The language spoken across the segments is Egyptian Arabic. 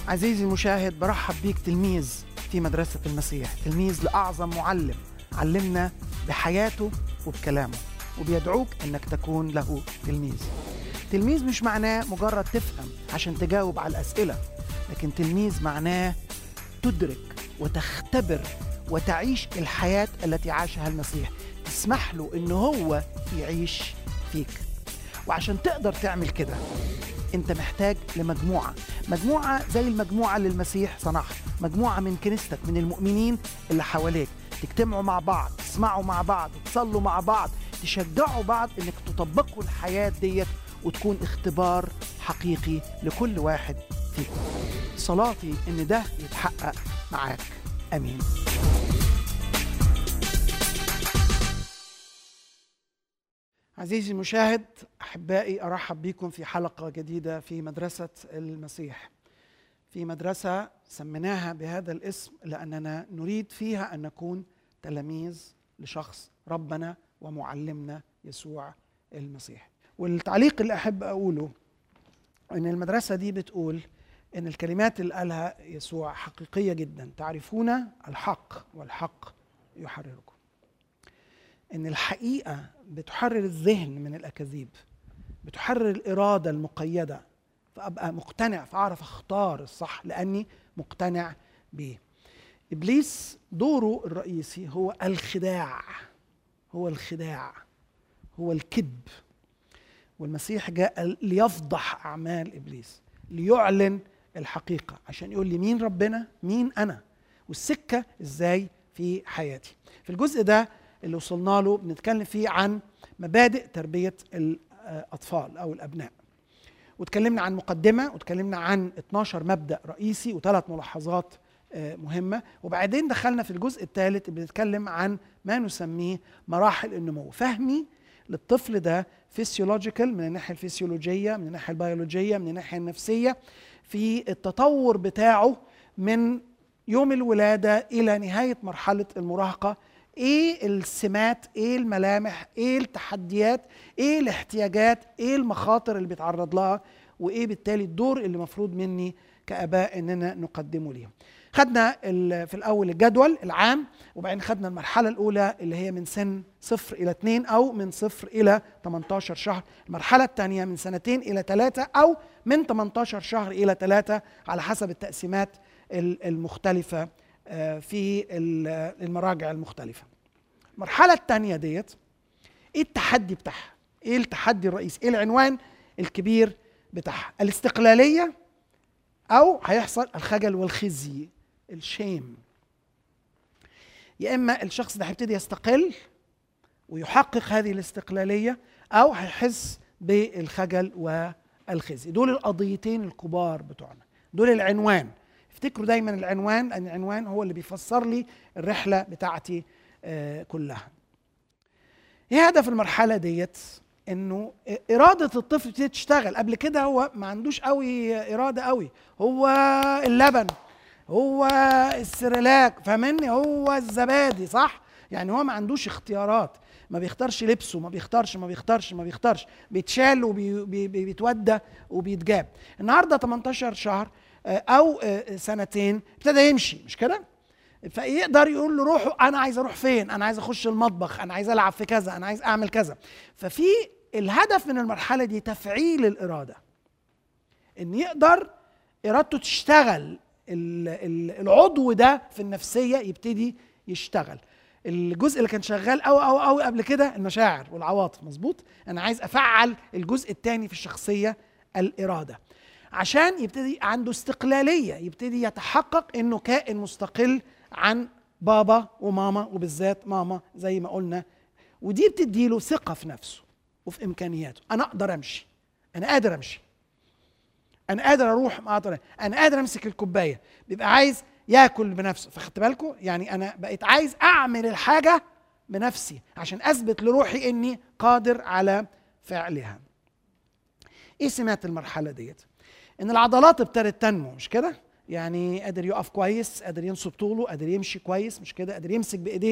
عزيزي المشاهد برحب بيك تلميذ في مدرسة المسيح تلميذ لأعظم معلم علمنا بحياته وبكلامه وبيدعوك أنك تكون له تلميذ تلميذ مش معناه مجرد تفهم عشان تجاوب على الأسئلة لكن تلميذ معناه تدرك وتختبر وتعيش الحياة التي عاشها المسيح تسمح له أنه هو يعيش فيك وعشان تقدر تعمل كده انت محتاج لمجموعة مجموعة زي المجموعة اللي المسيح صنعها مجموعة من كنيستك من المؤمنين اللي حواليك تجتمعوا مع بعض تسمعوا مع بعض تصلوا مع بعض تشجعوا بعض انك تطبقوا الحياة ديت وتكون اختبار حقيقي لكل واحد فيكم صلاتي ان ده يتحقق معاك امين عزيزي المشاهد احبائي ارحب بكم في حلقه جديده في مدرسه المسيح في مدرسه سميناها بهذا الاسم لاننا نريد فيها ان نكون تلاميذ لشخص ربنا ومعلمنا يسوع المسيح والتعليق اللي احب اقوله ان المدرسه دي بتقول ان الكلمات اللي قالها يسوع حقيقيه جدا تعرفون الحق والحق يحرركم ان الحقيقه بتحرر الذهن من الاكاذيب بتحرر الاراده المقيده فابقى مقتنع فاعرف اختار الصح لاني مقتنع بيه ابليس دوره الرئيسي هو الخداع هو الخداع هو الكذب والمسيح جاء ليفضح اعمال ابليس ليعلن الحقيقه عشان يقول لي مين ربنا مين انا والسكه ازاي في حياتي في الجزء ده اللي وصلنا له بنتكلم فيه عن مبادئ تربيه الاطفال او الابناء وتكلمنا عن مقدمه وتكلمنا عن 12 مبدا رئيسي وثلاث ملاحظات مهمه وبعدين دخلنا في الجزء الثالث اللي بنتكلم عن ما نسميه مراحل النمو فهمي للطفل ده فيسيولوجيكال من الناحيه الفسيولوجيه من الناحيه البيولوجيه من الناحيه النفسيه في التطور بتاعه من يوم الولاده الى نهايه مرحله المراهقه ايه السمات ايه الملامح ايه التحديات ايه الاحتياجات ايه المخاطر اللي بيتعرض لها وايه بالتالي الدور اللي مفروض مني كاباء اننا نقدمه ليهم خدنا في الاول الجدول العام وبعدين خدنا المرحله الاولى اللي هي من سن صفر الى اثنين او من صفر الى 18 شهر المرحله الثانيه من سنتين الى ثلاثه او من 18 شهر الى ثلاثه على حسب التقسيمات المختلفه في المراجع المختلفه المرحله الثانيه ديت ايه التحدي بتاعها ايه التحدي الرئيسي ايه العنوان الكبير بتاعها الاستقلاليه او هيحصل الخجل والخزي الشيم يا اما الشخص ده هيبتدي يستقل ويحقق هذه الاستقلاليه او هيحس بالخجل والخزي دول القضيتين الكبار بتوعنا دول العنوان افتكروا دايما العنوان ان العنوان هو اللي بيفسر لي الرحله بتاعتي آه كلها ايه هدف المرحله ديت انه اراده الطفل تبتدي تشتغل قبل كده هو ما عندوش قوي اراده قوي هو اللبن هو السريلاك فاهمني هو الزبادي صح يعني هو ما عندوش اختيارات ما بيختارش لبسه ما بيختارش ما بيختارش ما بيختارش بيتشال وبيتودى وبيتجاب النهارده 18 شهر او سنتين ابتدى يمشي مش كده فيقدر يقول له روحوا انا عايز اروح فين انا عايز اخش المطبخ انا عايز العب في كذا انا عايز اعمل كذا ففي الهدف من المرحله دي تفعيل الاراده ان يقدر ارادته تشتغل العضو ده في النفسيه يبتدي يشتغل الجزء اللي كان شغال قوي قوي قوي قبل كده المشاعر والعواطف مظبوط انا عايز افعل الجزء الثاني في الشخصيه الاراده عشان يبتدي عنده استقلاليه يبتدي يتحقق انه كائن مستقل عن بابا وماما وبالذات ماما زي ما قلنا ودي بتديله ثقه في نفسه وفي امكانياته انا اقدر امشي انا قادر امشي انا قادر اروح ما اقدر انا قادر امسك الكوبايه بيبقى عايز ياكل بنفسه فخدت بالكم يعني انا بقيت عايز اعمل الحاجه بنفسي عشان اثبت لروحي اني قادر على فعلها ايه سمات المرحله ديت ان العضلات ابتدت تنمو مش كده يعني قادر يقف كويس قادر ينصب طوله قادر يمشي كويس مش كده قادر يمسك بايديه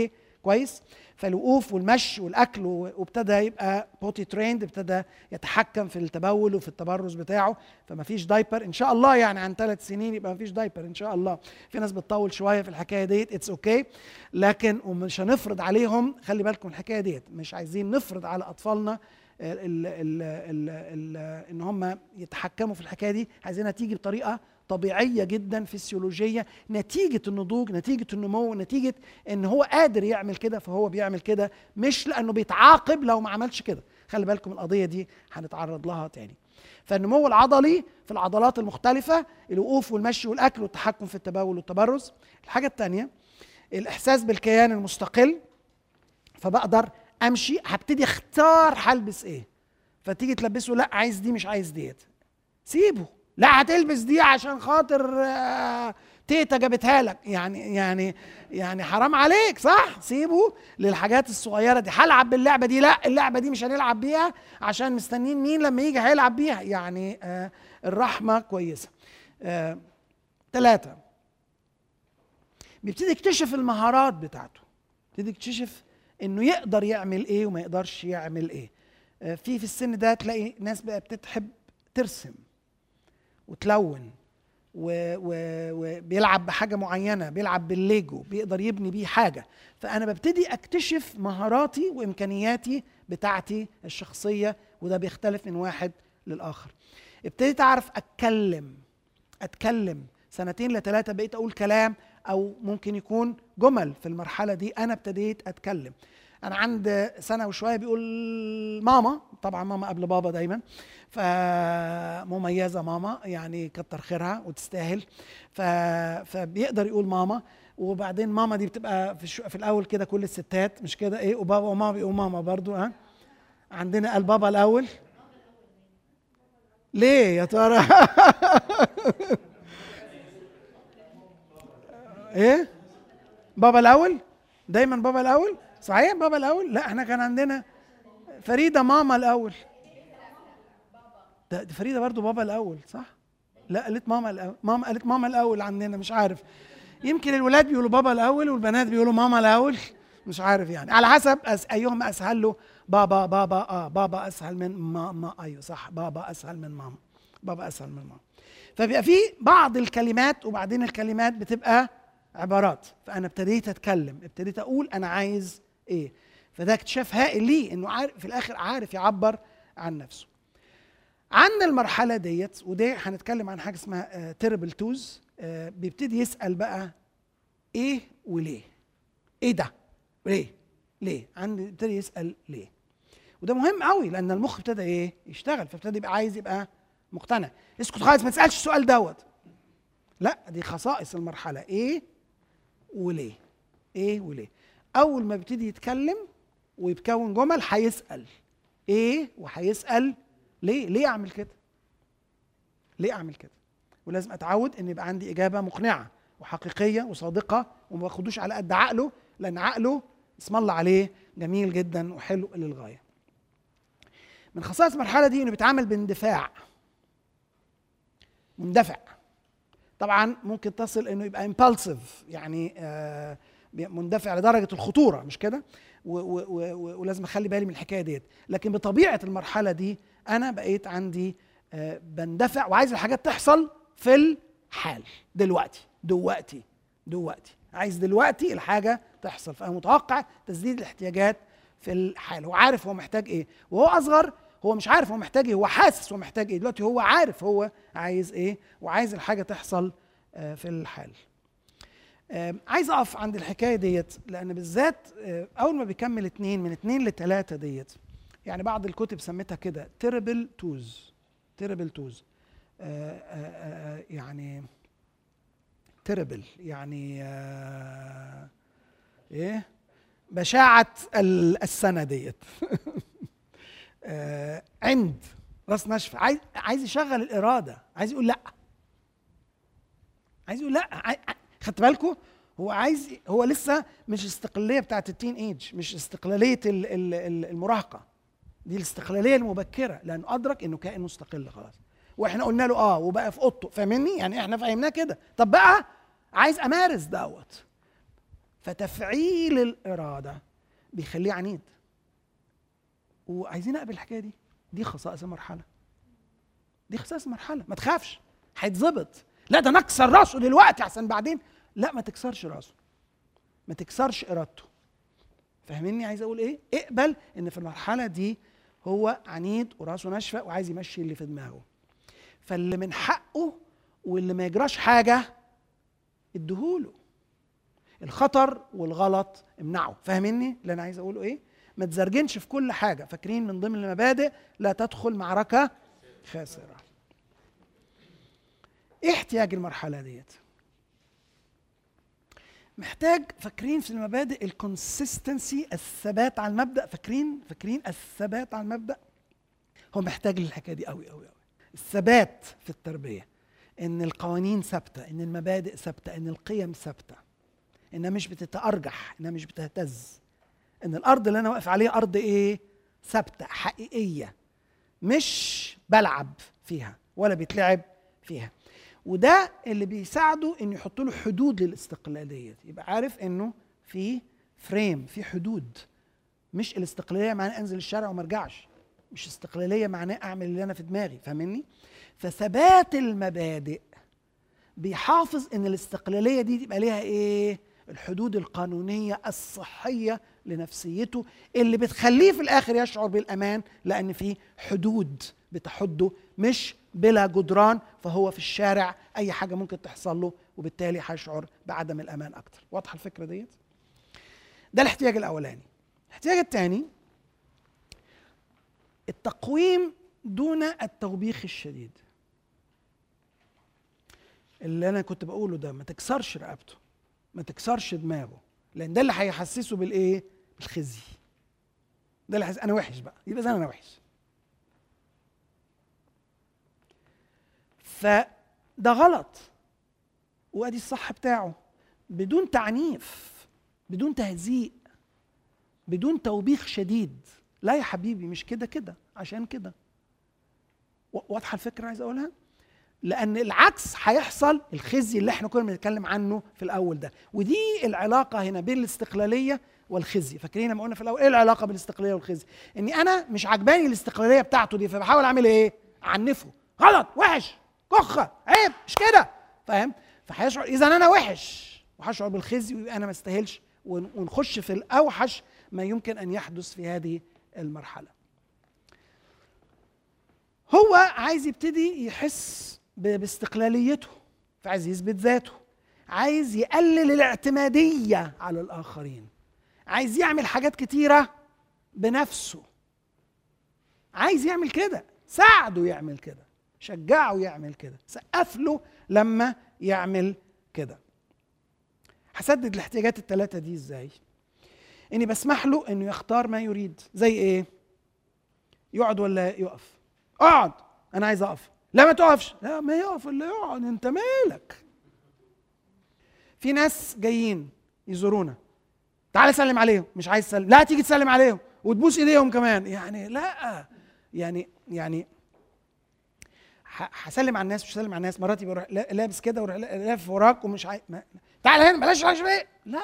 كويس فالوقوف والمشي والاكل وابتدى يبقى بوتي تريند ابتدى يتحكم في التبول وفي التبرز بتاعه فما فيش دايبر ان شاء الله يعني عن ثلاث سنين يبقى ما فيش دايبر ان شاء الله في ناس بتطول شويه في الحكايه ديت اتس اوكي okay. لكن ومش هنفرض عليهم خلي بالكم الحكايه ديت مش عايزين نفرض على اطفالنا ال ال ال ال ان هم يتحكموا في الحكايه دي عايزينها تيجي بطريقه طبيعيه جدا فسيولوجيه نتيجه النضوج نتيجه النمو نتيجه ان هو قادر يعمل كده فهو بيعمل كده مش لانه بيتعاقب لو ما عملش كده خلي بالكم القضيه دي هنتعرض لها تاني فالنمو العضلي في العضلات المختلفه الوقوف والمشي والاكل والتحكم في التبول والتبرز الحاجه الثانيه الاحساس بالكيان المستقل فبقدر امشي هبتدي اختار هلبس ايه فتيجي تلبسه لا عايز دي مش عايز ديت سيبه لا هتلبس دي عشان خاطر آه، تيتا جابتها لك يعني يعني يعني حرام عليك صح سيبه للحاجات الصغيره دي هلعب باللعبه دي لا اللعبه دي مش هنلعب بيها عشان مستنيين مين لما يجي هيلعب بيها يعني آه الرحمه كويسه آه ثلاثه بيبتدي يكتشف المهارات بتاعته يبتدي يكتشف انه يقدر يعمل ايه وما يقدرش يعمل ايه آه في في السن ده تلاقي ناس بقى بتحب ترسم وتلون وبيلعب بحاجة معينة بيلعب بالليجو بيقدر يبني بيه حاجة فأنا ببتدي أكتشف مهاراتي وإمكانياتي بتاعتي الشخصية وده بيختلف من واحد للآخر ابتديت أعرف أتكلم أتكلم سنتين لثلاثة بقيت أقول كلام أو ممكن يكون جمل في المرحلة دي أنا ابتديت أتكلم انا عند سنه وشويه بيقول ماما طبعا ماما قبل بابا دايما فمميزه ماما يعني كتر خيرها وتستاهل ف... فبيقدر يقول ماما وبعدين ماما دي بتبقى في, الشو... في الاول كده كل الستات مش كده ايه وبابا وماما بيقولوا ماما برضو ها عندنا قال بابا الاول ليه يا ترى ايه بابا الاول دايما بابا الاول صحيح بابا الاول لا احنا كان عندنا فريده ماما الاول ده فريده برضو بابا الاول صح لا قالت ماما الاول ماما قالت ماما الاول عندنا مش عارف يمكن الولاد بيقولوا بابا الاول والبنات بيقولوا ماما الاول مش عارف يعني على حسب أس... ايهم اسهل له بابا بابا اه بابا اسهل من ماما ايوه صح بابا اسهل من ماما بابا اسهل من ماما فبيبقى في بعض الكلمات وبعدين الكلمات بتبقى عبارات فانا ابتديت اتكلم ابتديت اقول انا عايز ايه فده اكتشاف هائل ليه انه عارف في الاخر عارف يعبر عن نفسه عند المرحلة ديت ودي هنتكلم عن حاجة اسمها تيربل توز آه بيبتدي يسأل بقى ايه وليه ايه ده ليه ليه عند بيبتدي يسأل ليه وده مهم قوي لان المخ ابتدى ايه يشتغل فابتدى يبقى عايز يبقى مقتنع اسكت خالص ما تسالش السؤال دوت لا دي خصائص المرحله ايه وليه ايه وليه اول ما بيبتدي يتكلم ويتكون جمل هيسال ايه وهيسال ليه ليه اعمل كده ليه اعمل كده ولازم اتعود ان يبقى عندي اجابه مقنعه وحقيقيه وصادقه وما باخدوش على قد عقله لان عقله اسم الله عليه جميل جدا وحلو للغايه من خصائص المرحله دي انه بيتعامل باندفاع مندفع طبعا ممكن تصل انه يبقى امبالسيف يعني آه مندفع لدرجه الخطوره مش كده ولازم اخلي بالي من الحكايه ديت لكن بطبيعه المرحله دي انا بقيت عندي آه بندفع وعايز الحاجات تحصل في الحال دلوقتي دلوقتي دلوقتي عايز دلوقتي الحاجه تحصل فانا متوقع تسديد الاحتياجات في الحال هو عارف هو محتاج ايه وهو اصغر هو مش عارف هو محتاج ايه هو حاسس هو محتاج ايه دلوقتي هو عارف هو عايز ايه وعايز الحاجه تحصل آه في الحال عايز اقف عند الحكايه ديت لان بالذات اول ما بيكمل اتنين من اتنين لتلاته ديت يعني بعض الكتب سميتها كده تيربل توز تيربل توز يعني تيربل يعني آه ايه بشاعة السنة ديت آه عند راس ناشفة عايز عايز يشغل الإرادة عايز يقول لأ عايز يقول لأ خدت بالكم هو عايز هو لسه مش استقلاليه بتاعت التين ايج مش استقلاليه المراهقه دي الاستقلاليه المبكره لانه ادرك انه كائن مستقل خلاص واحنا قلنا له اه وبقى في اوضته فاهمني يعني احنا فهمناه كده طب بقى عايز امارس دوت فتفعيل الاراده بيخليه عنيد وعايزين نقبل الحكايه دي دي خصائص المرحله دي خصائص المرحله ما تخافش هيتظبط لا ده نكسر راسه دلوقتي عشان بعدين لا ما تكسرش راسه ما تكسرش ارادته فاهميني عايز اقول ايه اقبل ان في المرحله دي هو عنيد وراسه ناشفه وعايز يمشي اللي في دماغه فاللي من حقه واللي ما يجراش حاجه اديهوله الخطر والغلط امنعه فاهميني اللي انا عايز اقوله ايه ما تزرجنش في كل حاجه فاكرين من ضمن المبادئ لا تدخل معركه خاسره ايه احتياج المرحله ديت محتاج فاكرين في المبادئ الكونسيستنسي الثبات على المبدا فاكرين فاكرين الثبات على المبدا هو محتاج للحكايه دي قوي قوي قوي الثبات في التربيه ان القوانين ثابته ان المبادئ ثابته ان القيم ثابته انها مش بتتارجح انها مش بتهتز ان الارض اللي انا واقف عليها ارض ايه ثابته حقيقيه مش بلعب فيها ولا بيتلعب فيها وده اللي بيساعده انه يحط له حدود للاستقلاليه يبقى عارف انه في فريم في حدود مش الاستقلاليه معناه انزل الشارع وما ارجعش مش استقلاليه معناه اعمل اللي انا في دماغي فاهمني فثبات المبادئ بيحافظ ان الاستقلاليه دي تبقى ليها ايه الحدود القانونيه الصحيه لنفسيته اللي بتخليه في الاخر يشعر بالامان لان في حدود بتحده مش بلا جدران فهو في الشارع اي حاجه ممكن تحصل له وبالتالي هيشعر بعدم الامان اكتر واضحه الفكره ديت ده الاحتياج الاولاني الاحتياج الثاني التقويم دون التوبيخ الشديد اللي انا كنت بقوله ده ما تكسرش رقبته ما تكسرش دماغه لان ده اللي هيحسسه بالايه بالخزي ده اللي انا وحش بقى يبقى زي انا وحش فده غلط وادي الصح بتاعه بدون تعنيف بدون تهزيء بدون توبيخ شديد لا يا حبيبي مش كده كده عشان كده واضحه الفكره عايز اقولها لان العكس هيحصل الخزي اللي احنا كنا بنتكلم عنه في الاول ده ودي العلاقه هنا بين الاستقلاليه والخزي فاكرين لما قلنا في الاول ايه العلاقه بين الاستقلاليه والخزي اني انا مش عجباني الاستقلاليه بتاعته دي فبحاول اعمل ايه اعنفه غلط وحش كخه عيب مش كده فاهم فهيشعر اذا انا وحش وهشعر بالخزي ويبقى انا ما استاهلش ونخش في الاوحش ما يمكن ان يحدث في هذه المرحله هو عايز يبتدي يحس باستقلاليته فعايز يثبت ذاته عايز يقلل الاعتماديه على الاخرين عايز يعمل حاجات كتيره بنفسه عايز يعمل كده ساعده يعمل كده شجعه يعمل كده سقف له لما يعمل كده هسدد الاحتياجات الثلاثه دي ازاي اني بسمح له انه يختار ما يريد زي ايه يقعد ولا يقف اقعد انا عايز اقف لا ما تقفش لا ما يقف الا يقعد انت مالك في ناس جايين يزورونا تعال سلم عليهم مش عايز تسلم لا تيجي تسلم عليهم وتبوس ايديهم كمان يعني لا يعني يعني هسلم على الناس مش هسلم على الناس مراتي بروح لابس كده وروح لافف وراك ومش عايز ما... تعال هنا بلاش بلاش ايه لا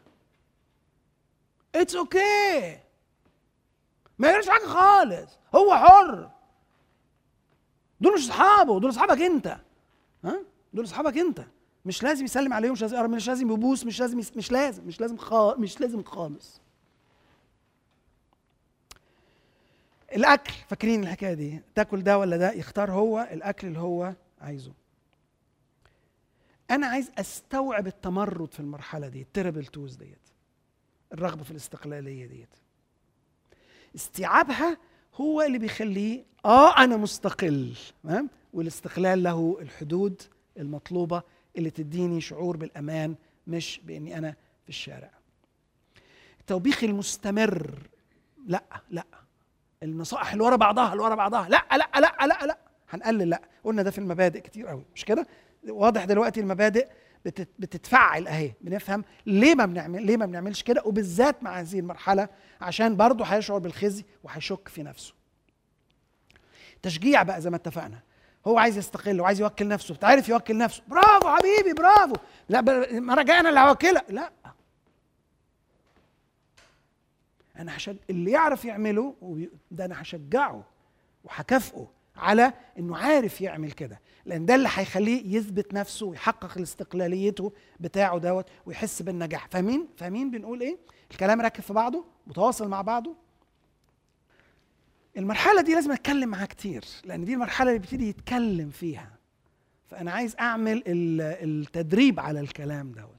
اتس اوكي okay. ما يعملش حاجه خالص هو حر دول مش اصحابه دول اصحابك انت ها دول اصحابك انت مش لازم يسلم عليهم مش لازم مش لازم يبوس مش لازم يس... مش لازم مش لازم خا... مش لازم خالص الاكل فاكرين الحكايه دي تاكل ده ولا ده يختار هو الاكل اللي هو عايزه انا عايز استوعب التمرد في المرحله دي التربل توز ديت الرغبه في الاستقلاليه ديت استيعابها هو اللي بيخليه اه انا مستقل تمام والاستقلال له الحدود المطلوبه اللي تديني شعور بالامان مش باني انا في الشارع التوبيخ المستمر لا لا النصائح اللي ورا بعضها اللي ورا بعضها لا لا لا لا لا هنقلل لا قلنا ده في المبادئ كتير قوي مش كده واضح دلوقتي المبادئ بتتفعل اهي بنفهم ليه ما بنعمل ليه ما بنعملش كده وبالذات مع هذه المرحله عشان برضه هيشعر بالخزي وهيشك في نفسه تشجيع بقى زي ما اتفقنا هو عايز يستقل وعايز يوكل نفسه تعرف يوكل نفسه برافو حبيبي برافو لا المره الجايه انا اللي هوكلك لا انا هشج... اللي يعرف يعمله وبي- ده انا هشجعه وهكافئه على انه عارف يعمل كده لان ده اللي هيخليه يثبت نفسه ويحقق الاستقلاليته بتاعه دوت ويحس بالنجاح فاهمين فاهمين بنقول ايه الكلام راكب في بعضه متواصل مع بعضه المرحله دي لازم اتكلم معاه كتير لان دي المرحله اللي بيبتدي يتكلم فيها فانا عايز اعمل ال- التدريب على الكلام دوت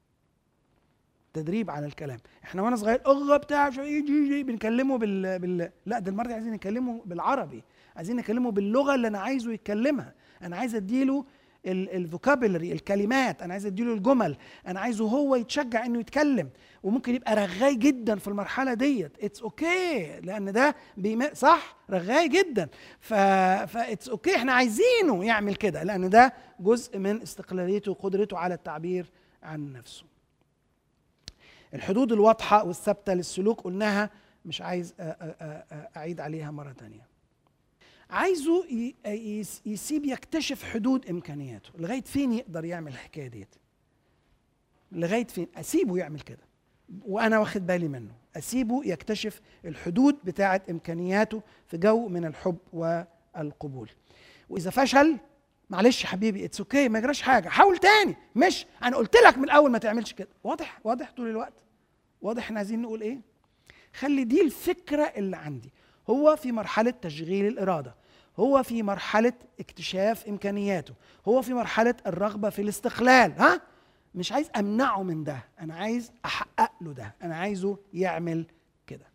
تدريب على الكلام احنا وانا صغير اغه بتاع شو يجي يجي بنكلمه بال... بال لا ده المره دي عايزين نكلمه بالعربي عايزين نكلمه باللغه اللي انا عايزه يتكلمها انا عايز اديله الفوكابلري الكلمات انا عايز اديله الجمل انا عايزه هو يتشجع انه يتكلم وممكن يبقى رغاي جدا في المرحله ديت اتس اوكي okay. لان ده بيما... صح رغاي جدا ف فاتس اوكي okay. احنا عايزينه يعمل كده لان ده جزء من استقلاليته وقدرته على التعبير عن نفسه الحدود الواضحة والثابتة للسلوك قلناها مش عايز أ- أ- أ- أعيد عليها مرة تانية عايزه ي- يس- يسيب يكتشف حدود إمكانياته لغاية فين يقدر يعمل الحكاية ديت لغاية فين أسيبه يعمل كده وأنا واخد بالي منه أسيبه يكتشف الحدود بتاعة إمكانياته في جو من الحب والقبول وإذا فشل معلش يا حبيبي اتس اوكي ما يجراش حاجه حاول تاني مش انا قلت لك من الاول ما تعملش كده واضح واضح طول الوقت واضح احنا عايزين نقول ايه خلي دي الفكره اللي عندي هو في مرحله تشغيل الاراده هو في مرحله اكتشاف امكانياته هو في مرحله الرغبه في الاستقلال ها مش عايز امنعه من ده انا عايز احقق له ده انا عايزه يعمل كده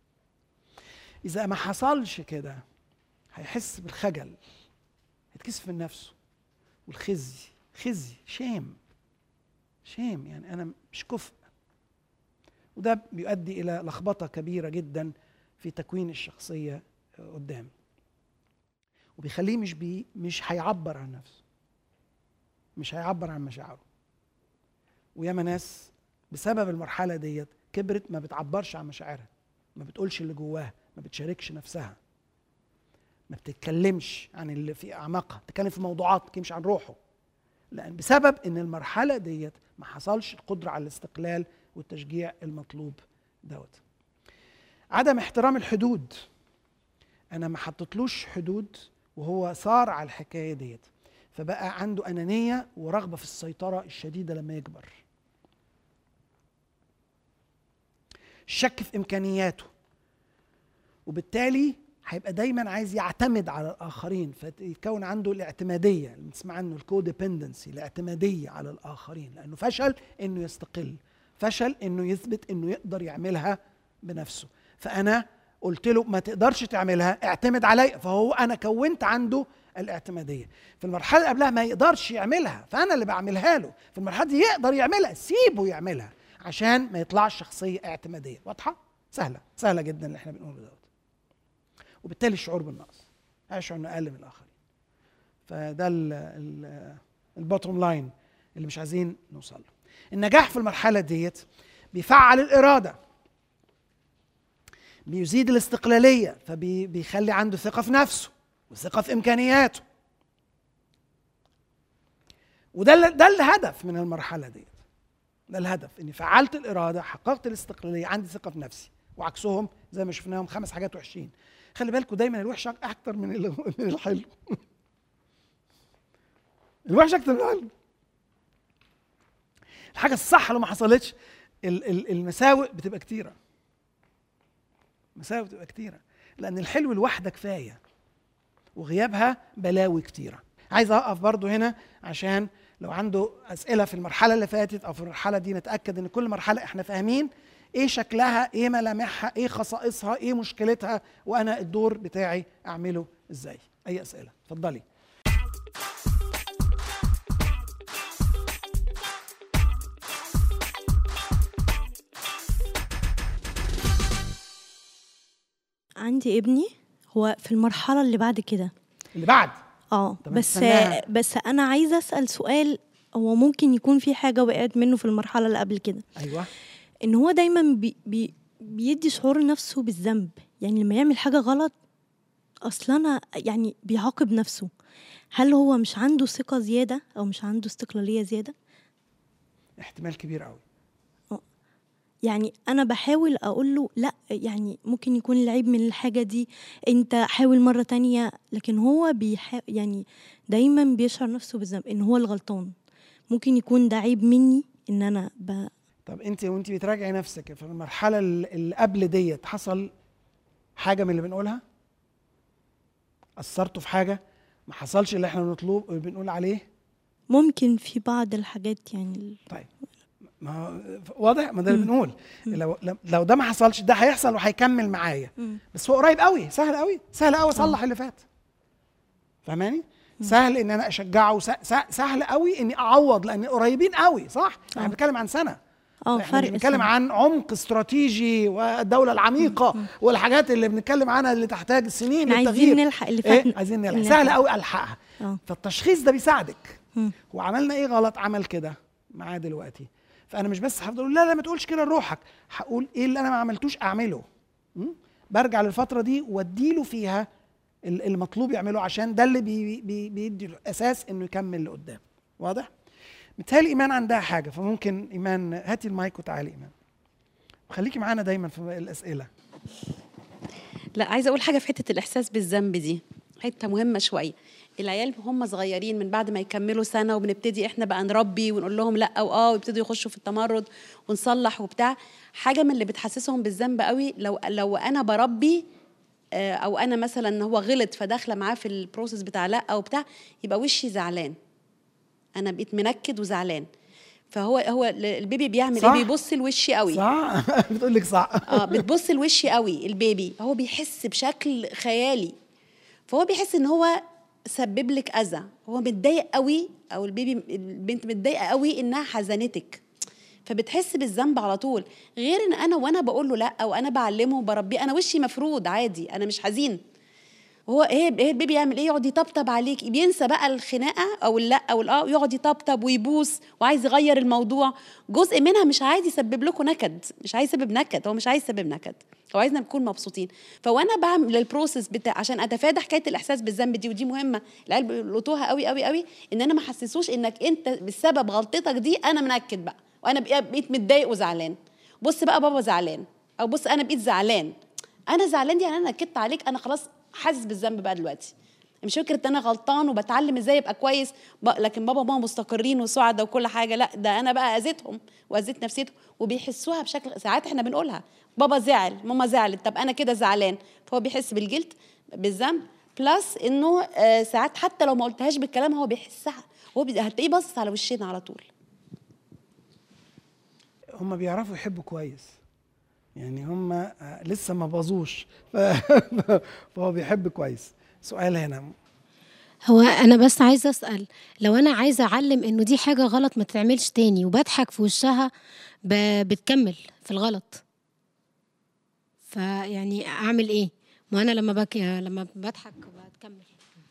اذا ما حصلش كده هيحس بالخجل هيتكسف من نفسه والخزي خزي شام شام يعني انا مش كفء وده بيؤدي الى لخبطه كبيره جدا في تكوين الشخصيه قدام وبيخليه مش بي مش هيعبر عن نفسه مش هيعبر عن مشاعره وياما ناس بسبب المرحله ديت كبرت ما بتعبرش عن مشاعرها ما بتقولش اللي جواها ما بتشاركش نفسها ما بتتكلمش عن اللي في اعماقها بتتكلم في موضوعات ما بتتكلمش عن روحه لان بسبب ان المرحله ديت ما حصلش القدره على الاستقلال والتشجيع المطلوب دوت عدم احترام الحدود انا ما حطيتلوش حدود وهو صار على الحكايه ديت فبقى عنده انانيه ورغبه في السيطره الشديده لما يكبر الشك في امكانياته وبالتالي هيبقى دايما عايز يعتمد على الاخرين فيتكون عنده الاعتماديه اللي بنسمع عنه الكوديبندنسي الاعتماديه على الاخرين لانه فشل انه يستقل فشل انه يثبت انه يقدر يعملها بنفسه فانا قلت له ما تقدرش تعملها اعتمد عليا فهو انا كونت عنده الاعتماديه في المرحله اللي قبلها ما يقدرش يعملها فانا اللي بعملها له في المرحله دي يقدر يعملها سيبه يعملها عشان ما يطلعش شخصيه اعتماديه واضحه سهله سهله جدا اللي احنا بنقوله دوت وبالتالي الشعور بالنقص هيشعر انه اقل من الاخرين فده البوتوم لاين اللي مش عايزين نوصل له النجاح في المرحله ديت بيفعل الاراده بيزيد الاستقلاليه فبيخلي عنده ثقه في نفسه وثقه في امكانياته وده ده الهدف من المرحله ديت ده الهدف اني فعلت الاراده حققت الاستقلاليه عندي ثقه في نفسي وعكسهم زي ما شفناهم خمس حاجات وحشين خلي بالكم دايما الوحش اكتر من من الحلو الوحش اكتر من الحلو الحاجه الصح لو ما حصلتش المساوئ بتبقى كتيره المساوئ بتبقى كتيره لان الحلو الواحده كفايه وغيابها بلاوي كتيره عايز اقف برضو هنا عشان لو عنده اسئله في المرحله اللي فاتت او في المرحله دي نتاكد ان كل مرحله احنا فاهمين ايه شكلها ايه ملامحها ايه خصائصها ايه مشكلتها وانا الدور بتاعي اعمله ازاي اي اسئله اتفضلي عندي ابني هو في المرحله اللي بعد كده اللي بعد اه طب بس استناها. بس انا عايزه اسال سؤال هو ممكن يكون في حاجه وقعت منه في المرحله اللي قبل كده ايوه ان هو دايما بي بي بيدي شعور نفسه بالذنب يعني لما يعمل حاجه غلط اصلا انا يعني بيعاقب نفسه هل هو مش عنده ثقه زياده او مش عنده استقلاليه زياده احتمال كبير قوي يعني انا بحاول اقول له لا يعني ممكن يكون العيب من الحاجه دي انت حاول مره تانية لكن هو بيحا يعني دايما بيشعر نفسه بالذنب ان هو الغلطان ممكن يكون ده عيب مني ان انا ب... طب انت وانت بتراجعي نفسك في المرحله ال- اللي قبل ديت حصل حاجه من اللي بنقولها اثرتوا في حاجه ما حصلش اللي احنا بنطلب بنقول عليه ممكن في بعض الحاجات يعني طيب ما هو واضح ما ده اللي مم. بنقول لو لو ده ما حصلش ده هيحصل وهيكمل معايا مم. بس هو قريب قوي سهل قوي سهل قوي اصلح اللي فات فاهماني سهل ان انا اشجعه س- س- سهل قوي اني اعوض لان قريبين قوي صح احنا آه. بنتكلم عن سنه اه احنا مش فرق بنتكلم سنة. عن عمق استراتيجي والدوله العميقه والحاجات اللي بنتكلم عنها اللي تحتاج سنين احنا عايزين للتغيير نلحق اللي ايه فات عايزين نلحق اللي سهل فات. قوي الحقها اه فالتشخيص ده بيساعدك مم. وعملنا ايه غلط عمل كده معاه دلوقتي فانا مش بس هفضل اقول لا لا ما تقولش كده لروحك هقول ايه اللي انا ما عملتوش اعمله م? برجع للفتره دي واديله فيها ال- المطلوب يعمله عشان ده اللي بي بي بيدي له اساس انه يكمل لقدام واضح متهيألي ايمان عندها حاجه فممكن ايمان هاتي المايك وتعالي ايمان خليكي معانا دايما في الاسئله لا عايزه اقول حاجه في حته الاحساس بالذنب دي حته مهمه شويه العيال هم صغيرين من بعد ما يكملوا سنه وبنبتدي احنا بقى نربي ونقول لهم لا واه ويبتدوا يخشوا في التمرد ونصلح وبتاع حاجه من اللي بتحسسهم بالذنب قوي لو لو انا بربي آه، او انا مثلا هو غلط فداخله معاه في البروسيس بتاع لا او بتاع يبقى وشي زعلان انا بقيت منكد وزعلان فهو هو البيبي بيعمل صح. ايه بيبص لوشي قوي صح بتقول لك صح اه بتبص لوشي قوي البيبي هو بيحس بشكل خيالي فهو بيحس ان هو سبب لك اذى هو متضايق قوي او البيبي البنت متضايقه قوي انها حزنتك فبتحس بالذنب على طول غير ان انا وانا بقول له لا او انا بعلمه وبربيه انا وشي مفرود عادي انا مش حزين هو ايه ايه البيبي يعمل ايه يقعد يطبطب عليك بينسى بقى الخناقه او اللا او الاه ويقعد يطبطب ويبوس وعايز يغير الموضوع جزء منها مش عايز يسبب لكم نكد مش عايز يسبب نكد هو مش عايز يسبب نكد هو عايزنا نكون مبسوطين فوانا بعمل البروسيس بتاع عشان اتفادى حكايه الاحساس بالذنب دي ودي مهمه العيال بيلقطوها قوي قوي قوي ان انا ما حسسوش انك انت بسبب غلطتك دي انا منكد بقى وانا بقى- بقيت متضايق وزعلان بص بقى بابا زعلان او بص انا بقيت زعلان انا زعلان دي يعني انا نكدت عليك انا خلاص حاسس بالذنب بقى دلوقتي مش فكره ان انا غلطان وبتعلم ازاي ابقى كويس ب... لكن بابا وماما مستقرين وسعداء وكل حاجه لا ده انا بقى اذيتهم واذيت نفسيتهم وبيحسوها بشكل ساعات احنا بنقولها بابا زعل ماما زعلت طب انا كده زعلان فهو بيحس بالجلد بالذنب بلس انه آه ساعات حتى لو ما قلتهاش بالكلام هو بيحسها هو بي... هتلاقيه باصص على وشنا على طول هم بيعرفوا يحبوا كويس يعني هم آه، لسه ما باظوش ف- فهو بيحب كويس سؤال هنا هو انا بس عايزه اسال لو انا عايزه اعلم انه دي حاجه غلط ما تتعملش تاني وبضحك في وشها ب... بتكمل في الغلط فيعني اعمل ايه ما انا لما بك... لما بضحك بتكمل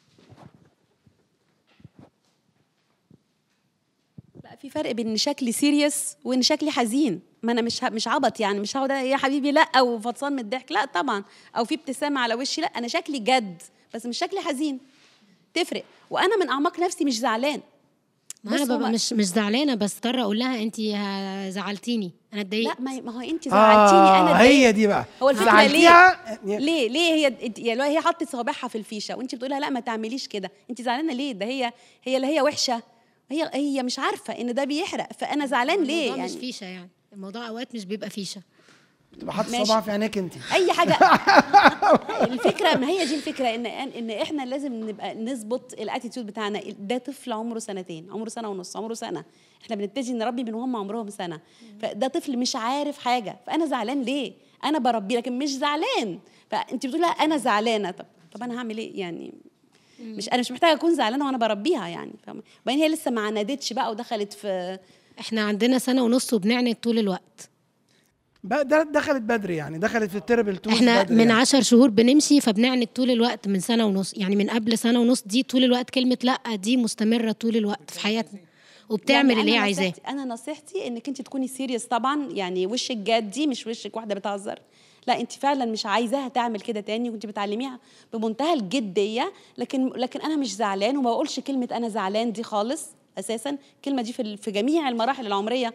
لا في فرق بين ان شكلي سيريس وان شكلي حزين ما انا مش ه- مش عبط يعني مش هقعد يا حبيبي لا وفطسان من الضحك لا طبعا او في ابتسامه على وشي لا انا شكلي جد بس مش شكلي حزين تفرق وانا من اعماق نفسي مش زعلان ما انا بص هو ببقى مش مش زعلانه بس اضطر اقول لها انت زعلتيني انا لا اتضايقت ما ما هو انت زعلتيني انا آه اتضايقت. هي دي بقى هو الفكره زعلتيها؟ ليه ليه ليه هي يعني لو هي حطت صوابعها في الفيشه وانت بتقولها لا ما تعمليش كده انت زعلانه ليه ده هي هي اللي هي وحشه هي هي مش عارفه ان ده بيحرق فانا زعلان ليه الموضوع مش يعني فيشه يعني الموضوع اوقات مش بيبقى فيشه تبقى حاطه ماشي. صباعها في عينيك انت اي حاجه الفكره ما هي دي الفكره ان ان احنا لازم نبقى نظبط الاتيتيود بتاعنا ده طفل عمره سنتين عمره سنه ونص عمره سنه احنا بنبتدي نربي من هم عمرهم سنه فده طفل مش عارف حاجه فانا زعلان ليه انا بربي لكن مش زعلان فانت بتقولي لا انا زعلانه طب طب انا هعمل ايه يعني مش انا مش محتاجه اكون زعلانه وانا بربيها يعني فاهمة؟ وبعدين هي لسه ما عندتش بقى ودخلت في احنا عندنا سنه ونص وبنعند طول الوقت بقى ده دخلت بدري يعني دخلت في التربل توز احنا بدري من يعني. عشر شهور بنمشي فبنعند طول الوقت من سنه ونص يعني من قبل سنه ونص دي طول الوقت كلمه لا دي مستمره طول الوقت في حياتنا وبتعمل يعني اللي هي أنا عايزاه نصيحتي- انا نصيحتي انك انت تكوني سيريس طبعا يعني وشك جاد دي مش وشك واحده بتهزر لا انت فعلا مش عايزاها تعمل كده تاني وانت بتعلميها بمنتهى الجديه لكن لكن انا مش زعلان وما بقولش كلمه انا زعلان دي خالص اساسا الكلمه دي في ال- في جميع المراحل العمريه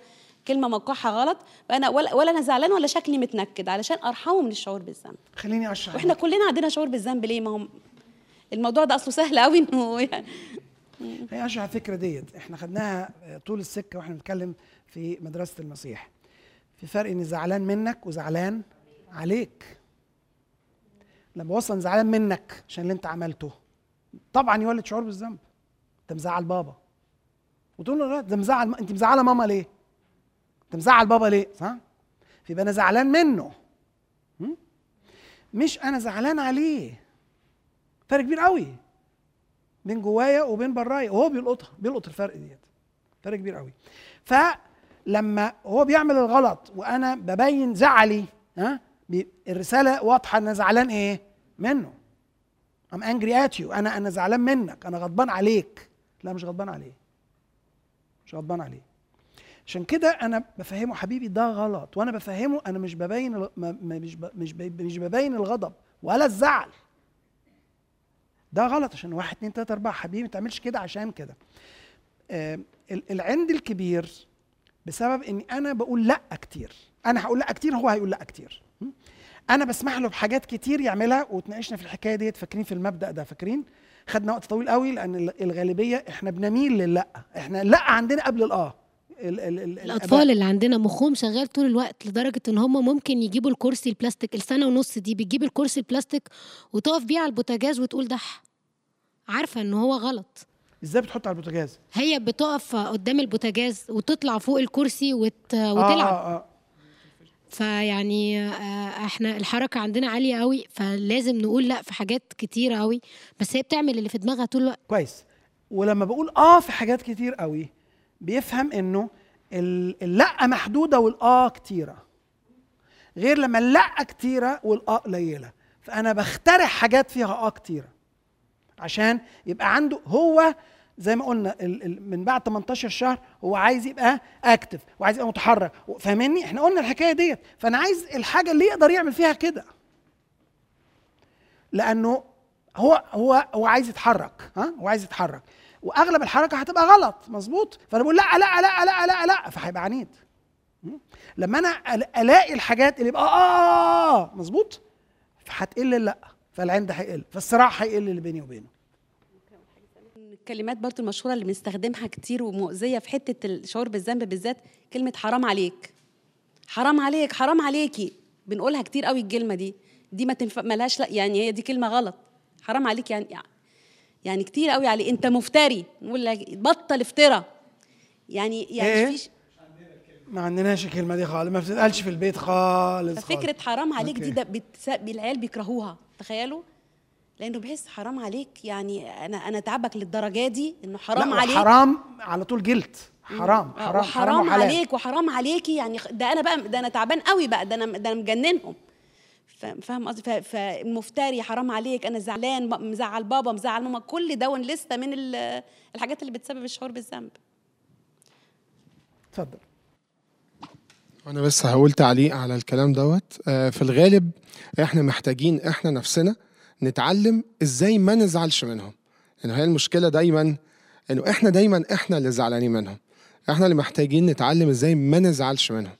كلمه موقعها غلط فانا ولا, ولا انا زعلان ولا شكلي متنكد علشان ارحمه من الشعور بالذنب خليني اشرح واحنا كلنا عندنا شعور بالذنب ليه ما هم الموضوع ده اصله سهل قوي انه يعني هي اشرح الفكره ديت احنا خدناها طول السكه واحنا بنتكلم في مدرسه المسيح في فرق اني زعلان منك وزعلان عليك لما وصل زعلان منك عشان اللي انت عملته طبعا يولد شعور بالذنب انت مزعل بابا وتقول له لا ده مزعل انت مزعله ماما ليه؟ انت مزعل بابا ليه؟ صح؟ فيبقى انا زعلان منه م? مش انا زعلان عليه فرق كبير قوي بين جوايا وبين برايا وهو بيلقطها بيلقط الفرق ديت فرق كبير قوي فلما هو بيعمل الغلط وانا ببين زعلي ها بي- الرساله واضحه ان انا زعلان ايه منه ام انجري ات يو انا انا زعلان منك انا غضبان عليك لا مش غضبان عليه مش غضبان عليه عشان كده انا بفهمه حبيبي ده غلط وانا بفهمه انا مش ببين الغ- ما- ما- مش ب- مش ب- مش ببين الغضب ولا الزعل ده غلط عشان واحد اتنين تلاته اربعه حبيبي ما تعملش كده عشان كده آه ال- العند الكبير بسبب اني انا بقول لا كتير انا هقول لا كتير هو هيقول لا كتير م? انا بسمح له بحاجات كتير يعملها وتناقشنا في الحكايه ديت فاكرين في المبدا ده فاكرين خدنا وقت طويل قوي لان ال- الغالبيه احنا بنميل لللا احنا لا عندنا قبل الاه ال- ال- ال- الاطفال اللي عندنا مخهم شغال طول الوقت لدرجه ان هم ممكن يجيبوا الكرسي البلاستيك السنه ونص دي بتجيب الكرسي البلاستيك وتقف بيه على البوتاجاز وتقول ده عارفه ان هو غلط ازاي بتحط على البوتاجاز هي بتقف قدام البوتاجاز وتطلع فوق الكرسي وت... آه وتلعب آه آه. فيعني آه، احنا الحركه عندنا عاليه قوي فلازم نقول لا في حاجات كتيره قوي بس هي بتعمل اللي في دماغها طول الوقت كويس ولما بقول اه في حاجات كتير قوي بيفهم انه ال- اللا محدوده والاه كتيره غير لما اللا كتيره والاه قليله فانا بخترع حاجات فيها اه كتيره عشان يبقى عنده هو زي ما قلنا ال- ال- من بعد 18 شهر هو عايز يبقى اكتف وعايز يبقى متحرك فاهمني احنا قلنا الحكايه ديت فانا عايز الحاجه اللي يقدر يعمل فيها كده لانه هو هو هو عايز يتحرك ها هو عايز يتحرك واغلب الحركه هتبقى غلط مظبوط فانا بقول لا لا لا لا لا لا فهيبقى عنيد م? لما انا أل- الاقي الحاجات اللي يبقى اه مظبوط فهتقل اللا فالعند هيقل فالصراع هيقل اللي بيني وبينه الكلمات برضو المشهوره اللي بنستخدمها كتير ومؤذيه في حته الشعور بالذنب بالذات كلمه حرام عليك حرام عليك حرام عليكي بنقولها كتير قوي الكلمه دي دي ما تنفع ملهاش لا يعني هي دي كلمه غلط حرام عليك يعني يعني كتير قوي عليه انت مفتري نقول لك بطل افترى يعني يعني إيه؟ فيش ما عندناش الكلمه دي خالص ما بتتقالش في البيت خالص ففكره خالص. حرام عليك دي أوكي. ده بتس... العيال بيكرهوها تخيلوا لانه بيحس حرام عليك يعني انا انا تعبك للدرجه دي انه حرام لا عليك حرام على طول جلد حرام آه، حرام وحرام وحلال. عليك وحرام عليكي يعني خ- ده انا بقى ده انا تعبان قوي بقى ده انا ده انا مجننهم ف- فاهم قصدي ف- فمفتري حرام عليك انا زعلان ب- مزعل بابا مزعل ماما كل ده لسه من ال- الحاجات اللي بتسبب الشعور بالذنب اتفضل انا بس هقول تعليق على الكلام دوت آه، في الغالب احنا محتاجين احنا نفسنا نتعلم ازاي ما نزعلش منهم انه هي المشكله دايما انه احنا دايما احنا اللي زعلانين منهم احنا اللي محتاجين نتعلم ازاي ما نزعلش منهم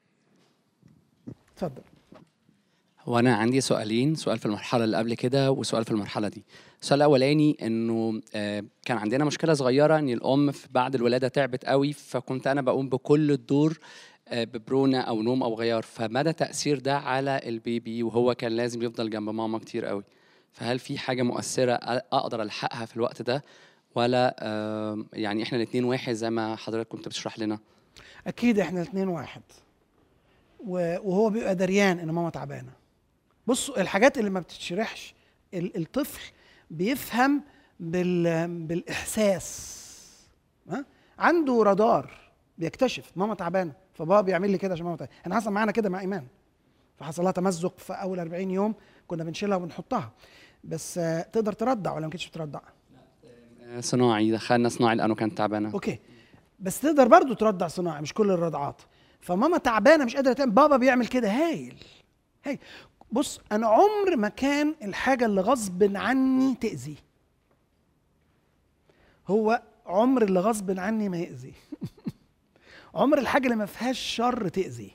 اتفضل هو انا عندي سؤالين سؤال في المرحله اللي قبل كده وسؤال في المرحله دي السؤال الاولاني انه آه، كان عندنا مشكله صغيره ان الام في بعد الولاده تعبت قوي فكنت انا بقوم بكل الدور آه، ببرونه او نوم او غيار فمدى تاثير ده على البيبي وهو كان لازم يفضل جنب ماما كتير قوي فهل في حاجه مؤثره أ- اقدر الحقها في الوقت ده ولا آه، يعني احنا الاثنين واحد زي ما حضرتك كنت بتشرح لنا اكيد احنا الاثنين واحد و- وهو بيبقى دريان ان ماما تعبانه بصوا الحاجات اللي ما بتتشرحش ال- الطفل بيفهم بال بالاحساس ها عنده رادار بيكتشف ماما تعبانه فبابا بيعمل لي كده عشان ماما تعبانه احنا حصل معانا كده مع ايمان فحصل لها تمزق في اول 40 يوم كنا بنشيلها وبنحطها بس آه، تقدر ترضع ولا ما كانتش بترضع آه، صناعي دخلنا صناعي لانه كانت تعبانه اوكي بس تقدر برضو ترضع صناعي مش كل الرضعات فماما تعبانه مش قادره تعمل بابا بيعمل كده هايل هايل بص انا عمر ما كان الحاجه اللي غصب عني تاذي هو عمر اللي غصب عني ما يأذي عمر الحاجه اللي ما فيهاش شر تاذي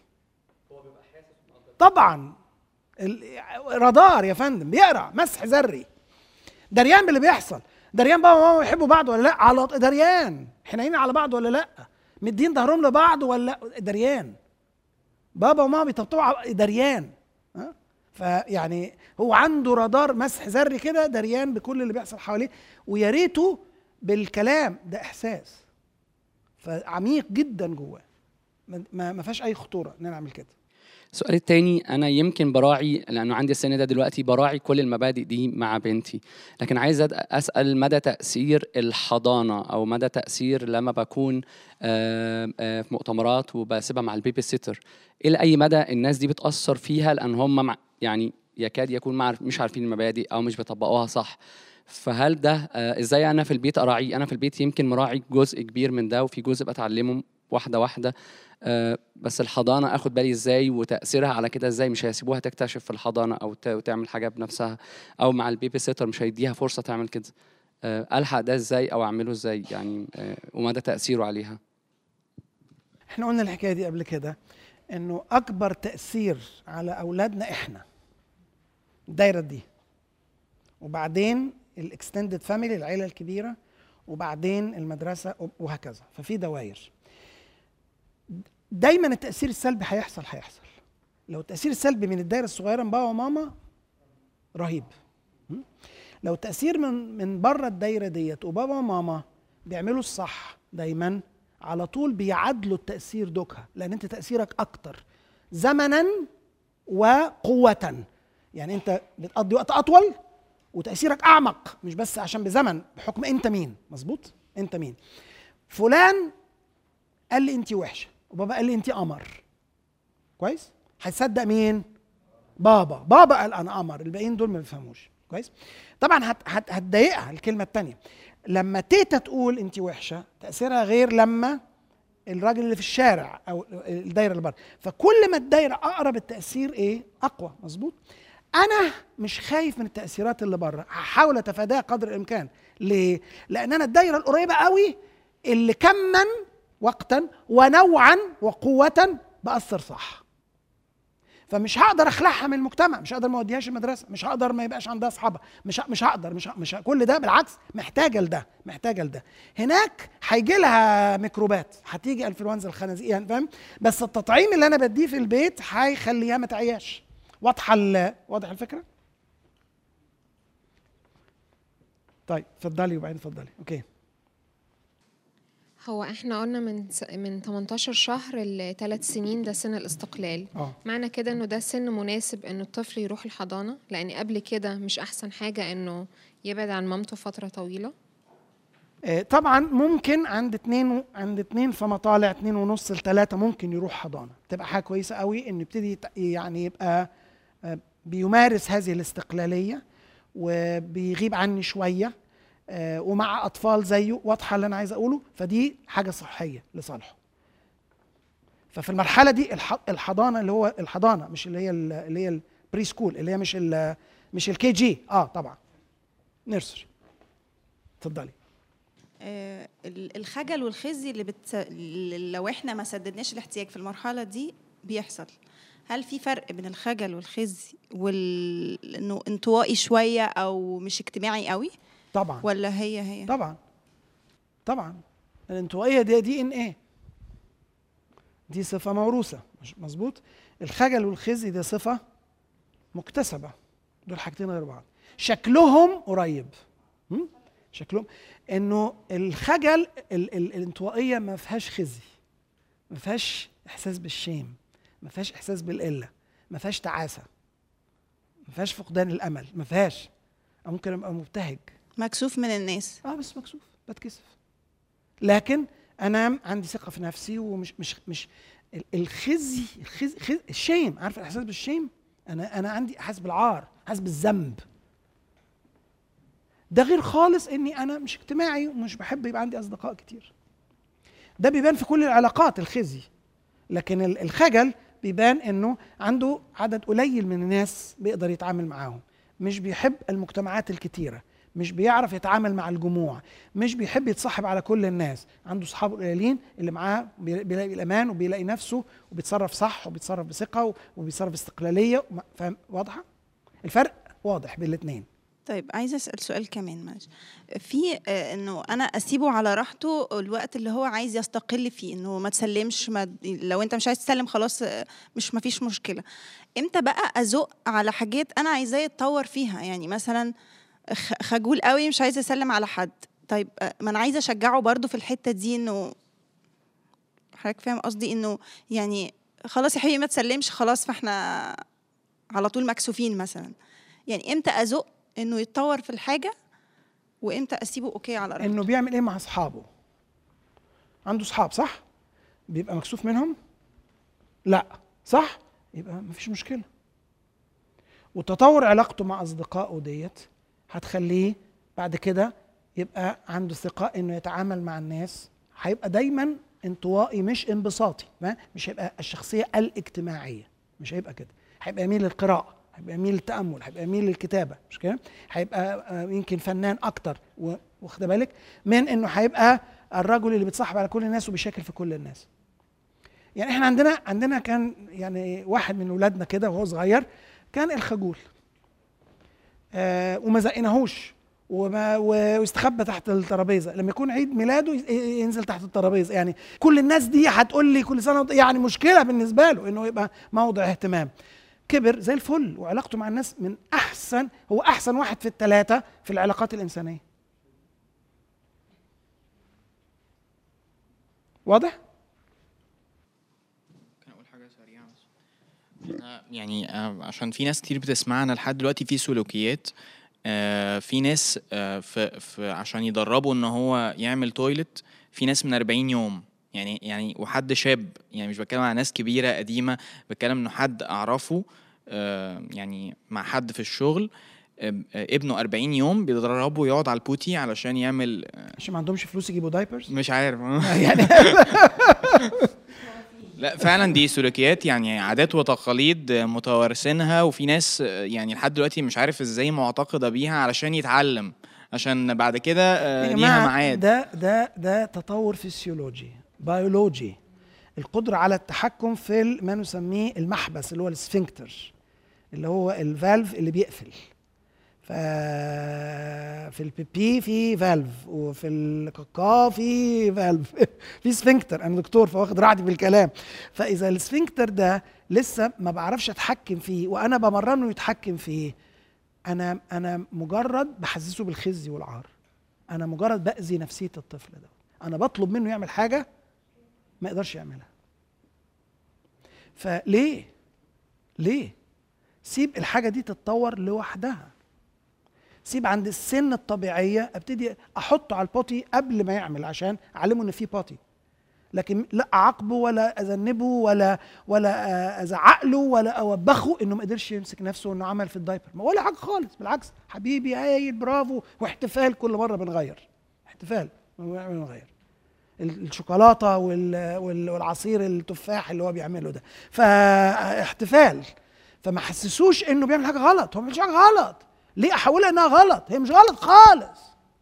طبعا ال- رادار يا فندم بيقرا مسح ذري دريان باللي بيحصل دريان بابا وماما بيحبوا بعض ولا لا على دريان حنينين على بعض ولا لا مدين ظهرهم لبعض ولا لا دريان بابا وماما بيطبطبوا على- دريان ها فيعني هو عنده رادار مسح ذري كده دريان بكل اللي بيحصل حواليه ويا ريته بالكلام ده احساس فعميق جدا جواه ما- ما ما فيهاش اي خطوره ان انا اعمل كده السؤال التاني انا يمكن براعي لانه عندي السن ده دلوقتي براعي كل المبادئ دي مع بنتي لكن عايز أد- اسال مدى تاثير الحضانه او مدى تاثير لما بكون آه، آه، في مؤتمرات وبسيبها مع البيبي سيتر الى اي مدى الناس دي بتاثر فيها لان هم مع يعني يكاد يكون مع مش عارفين المبادئ او مش بيطبقوها صح فهل ده آه، ازاي انا في البيت اراعيه انا في البيت يمكن مراعي جزء كبير من ده وفي جزء بتعلمه واحده واحده آه، بس الحضانه اخد بالي ازاي وتاثيرها على كده ازاي مش هيسيبوها تكتشف في الحضانه او ت- وتعمل حاجه بنفسها او مع البيبي سيتر مش هيديها فرصه تعمل كده آه، الحق ده ازاي او اعمله ازاي يعني آه، ومدى تاثيره عليها احنا قلنا الحكايه دي قبل كده انه اكبر تاثير على اولادنا احنا الدايره دي وبعدين الاكستندد فاميلي العيله الكبيره وبعدين المدرسه وهكذا ففي دواير دايما التاثير السلبي هيحصل هيحصل لو التاثير السلبي من الدايره الصغيره من بابا وماما رهيب م? لو التاثير من من بره الدايره ديت وبابا وماما بيعملوا الصح دايما على طول بيعادلوا التاثير دوكها لان انت تاثيرك اكتر زمنا وقوه يعني انت بتقضي وقت اطول وتاثيرك اعمق مش بس عشان بزمن بحكم انت مين مظبوط انت مين فلان قال لي انت وحشه وبابا قال لي انت قمر كويس هتصدق مين بابا بابا قال انا قمر الباقيين دول ما بيفهموش كويس طبعا هت هت هتضايقها الكلمه الثانيه لما تيتا تقول انت وحشه تاثيرها غير لما الراجل اللي في الشارع او الدايره اللي بره فكل ما الدايره اقرب التاثير ايه اقوى مظبوط انا مش خايف من التاثيرات اللي بره هحاول اتفاداها قدر الامكان ليه لان انا الدايره القريبه قوي اللي كما وقتا ونوعا وقوه باثر صح فمش هقدر اخلعها من المجتمع مش هقدر ما اوديهاش المدرسه مش هقدر ما يبقاش عندها اصحابها مش ه- مش هقدر مش ه- مش ه- كل ده بالعكس محتاجه لده محتاجه لده هناك هيجي لها ميكروبات هتيجي انفلونزا الخنازير يعني فاهم بس التطعيم اللي انا بديه في البيت هيخليها ما تعياش واضحه ال- واضح الفكره طيب اتفضلي وبعدين اتفضلي اوكي هو احنا قلنا من س... من 18 شهر لثلاث سنين ده سن الاستقلال اه معنى كده انه ده سن مناسب انه الطفل يروح الحضانة لان قبل كده مش احسن حاجة انه يبعد عن مامته فترة طويلة آه، طبعا ممكن عند اتنين و- عند اتنين فما طالع اتنين ونص لتلاتة ممكن يروح حضانة تبقى حاجة كويسة قوي انه يبتدي يت- يعني يبقى آه، بيمارس هذه الاستقلالية وبيغيب عني شوية آه، ومع أطفال زيه واضحة اللي أنا عايز أقوله فدي حاجة صحية لصالحه ففي المرحلة دي الح- الحضانة اللي هو الحضانة مش اللي هي ال- اللي هي البري سكول اللي هي مش ال مش الكي جي اه طبعا نيرسري اتفضلي آه، ال- الخجل والخزي اللي بت... اللي لو احنا ما سددناش الاحتياج في المرحله دي بيحصل هل في فرق بين الخجل والخزي وال انه انطوائي شويه او مش اجتماعي قوي طبعا ولا هي هي طبعا طبعا الانطوائيه دي دي ان ايه دي صفه موروثه مش مظبوط الخجل والخزي دي صفه مكتسبه دول حاجتين غير بعض شكلهم قريب م? شكلهم انه الخجل ال ال الانطوائيه ما فيهاش خزي ما فيهاش احساس بالشيم ما فيهاش احساس بالقله ما فيهاش تعاسه ما فيهاش فقدان الامل ما فيهاش أو ممكن ابقى مبتهج مكسوف من الناس اه بس مكسوف بتكسف لكن انا عندي ثقه في نفسي ومش مش مش ال- الخزي الخزي خز الشيم عارف الاحساس بالشيم انا انا عندي احساس بالعار احساس بالذنب ده غير خالص اني انا مش اجتماعي ومش بحب يبقى عندي اصدقاء كتير ده بيبان في كل العلاقات الخزي لكن ال- الخجل بيبان انه عنده عدد قليل من الناس بيقدر يتعامل معاهم مش بيحب المجتمعات الكتيره مش بيعرف يتعامل مع الجموع مش بيحب يتصاحب على كل الناس عنده صحابه قليلين اللي معاه بي- بيلاقي الامان وبيلاقي نفسه وبيتصرف صح وبيتصرف بثقه وبيتصرف باستقلاليه وما- فاهم واضحه الفرق واضح بين الاثنين طيب عايزه اسال سؤال كمان معلش في آه، انه انا اسيبه على راحته الوقت اللي هو عايز يستقل فيه انه ما تسلمش ما لو انت مش عايز تسلم خلاص آه، مش ما فيش مشكله امتى بقى ازق على حاجات انا عايزاه يتطور فيها يعني مثلا خ- خجول قوي مش عايز يسلم على حد طيب آه، ما انا عايزه اشجعه برضو في الحته دي انه حضرتك فاهم قصدي انه يعني خلاص يا حبيبي ما تسلمش خلاص فاحنا على طول مكسوفين مثلا يعني امتى ازق انه يتطور في الحاجه وامتى اسيبه اوكي على راحته انه بيعمل ايه مع اصحابه عنده اصحاب صح بيبقى مكسوف منهم لا صح يبقى مفيش مشكله وتطور علاقته مع اصدقائه ديت هتخليه بعد كده يبقى عنده ثقه انه يتعامل مع الناس هيبقى دايما انطوائي مش انبساطي ما مش هيبقى الشخصيه الاجتماعيه مش هيبقى كده هيبقى يميل للقراءه هيبقى يميل للتامل هيبقى يميل للكتابه مش كده هيبقى آه، يمكن فنان اكتر و- واخد بالك من انه هيبقى الرجل اللي بيتصاحب على كل الناس وبيشاكل في كل الناس يعني احنا عندنا عندنا كان يعني واحد من ولادنا كده وهو صغير كان الخجول آه وما زقناهوش وما و- واستخبى تحت الترابيزه لما يكون عيد ميلاده ي- ينزل تحت الترابيزه يعني كل الناس دي هتقول لي كل سنه وأنت- يعني مشكله بالنسبه له انه يبقى موضع اهتمام كبر زي الفل وعلاقته مع الناس من احسن هو احسن واحد في الثلاثه في العلاقات الانسانيه واضح ممكن اقول حاجه سريعه بس احنا يعني آه، عشان في ناس كتير بتسمعنا لحد دلوقتي في سلوكيات آه، في ناس آه، في في عشان يدربوا ان هو يعمل تويلت في ناس من 40 يوم يعني يعني وحد شاب يعني مش بتكلم على ناس كبيره قديمه بتكلم انه حد اعرفه آه، يعني مع حد في الشغل آه، آه، ابنه 40 يوم بيدربه يقعد على البوتي علشان يعمل آه، عشان ما عندهمش فلوس يجيبوا دايبرز مش عارف يعني لا فعلا دي سلوكيات يعني عادات وتقاليد متوارثينها وفي ناس يعني لحد دلوقتي مش عارف ازاي معتقده بيها علشان يتعلم عشان بعد كده آه، يا ليها جماعة ميعاد ده ده ده تطور فسيولوجي بيولوجي القدرة على التحكم في ال- ما نسميه المحبس اللي هو السفنكتر اللي هو الفالف اللي بيقفل ف في البيبي في فالف وفي الكاكا في فالف في سفنكتر انا دكتور فواخد راحتي بالكلام فاذا السفنكتر ده لسه ما بعرفش اتحكم فيه وانا بمرنه يتحكم فيه انا انا مجرد بحسسه بالخزي والعار انا مجرد باذي نفسيه الطفل ده انا بطلب منه يعمل حاجه ما يقدرش يعملها فليه ليه سيب الحاجه دي تتطور لوحدها سيب عند السن الطبيعيه ابتدي احطه على البوتي قبل ما يعمل عشان اعلمه ان في بوتي لكن لا اعاقبه ولا اذنبه ولا ولا آه، ازعق له ولا اوبخه انه ما قدرش يمسك نفسه انه عمل في الدايبر ما ولا حاجه خالص بالعكس حبيبي هايل برافو واحتفال كل مره بنغير احتفال بنغير ال- الشوكولاته وال- وال- والعصير التفاح اللي هو بيعمله ده فاحتفال فما حسسوش انه بيعمل حاجه غلط هو ما بيعملش حاجه غلط ليه احولها انها غلط هي مش غلط خالص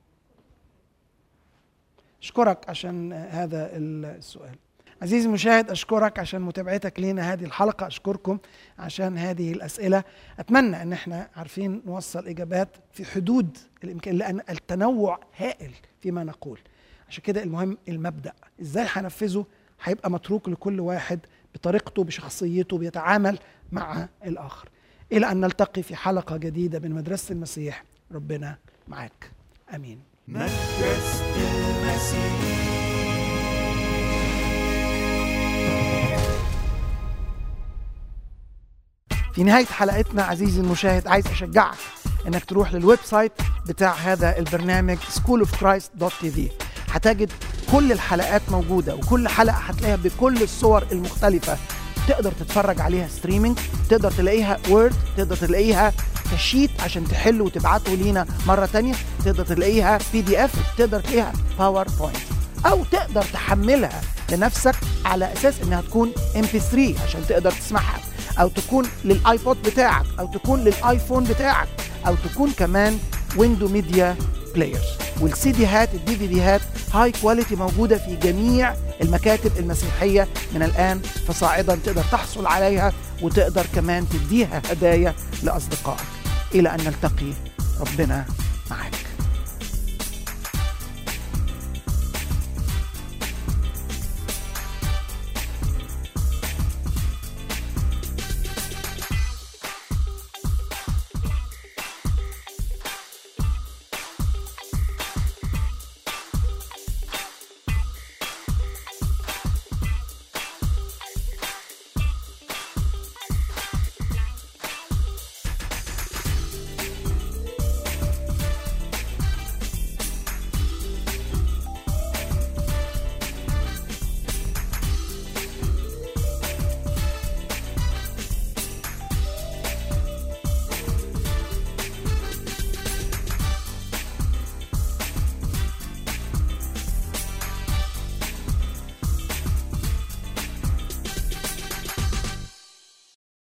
اشكرك عشان هذا السؤال عزيزي المشاهد اشكرك عشان متابعتك لينا هذه الحلقه اشكركم عشان هذه الاسئله اتمنى ان احنا عارفين نوصل اجابات في حدود الامكان لان التنوع هائل فيما نقول عشان كده المهم المبدا ازاي هنفذه هيبقى متروك لكل واحد بطريقته بشخصيته بيتعامل مع الاخر الى ان نلتقي في حلقه جديده من مدرسه المسيح ربنا معاك امين مدرسة المسيح في نهاية حلقتنا عزيزي المشاهد عايز أشجعك إنك تروح للويب سايت بتاع هذا البرنامج schoolofchrist.tv هتجد كل الحلقات موجودة وكل حلقة هتلاقيها بكل الصور المختلفة تقدر تتفرج عليها ستريمينج تقدر تلاقيها وورد تقدر تلاقيها كشيت عشان تحله وتبعته لينا مرة تانية تقدر تلاقيها بي دي اف تقدر تلاقيها باوربوينت او تقدر تحملها لنفسك على اساس انها تكون ام بي 3 عشان تقدر تسمعها او تكون للايبود بتاعك او تكون للايفون بتاعك او تكون كمان ويندو ميديا بلاير والسي ديهات الدي في ديهات هاي كواليتي موجوده في جميع المكاتب المسيحيه من الان فصاعدا تقدر تحصل عليها وتقدر كمان تديها هدايا لاصدقائك الى ان نلتقي ربنا معاك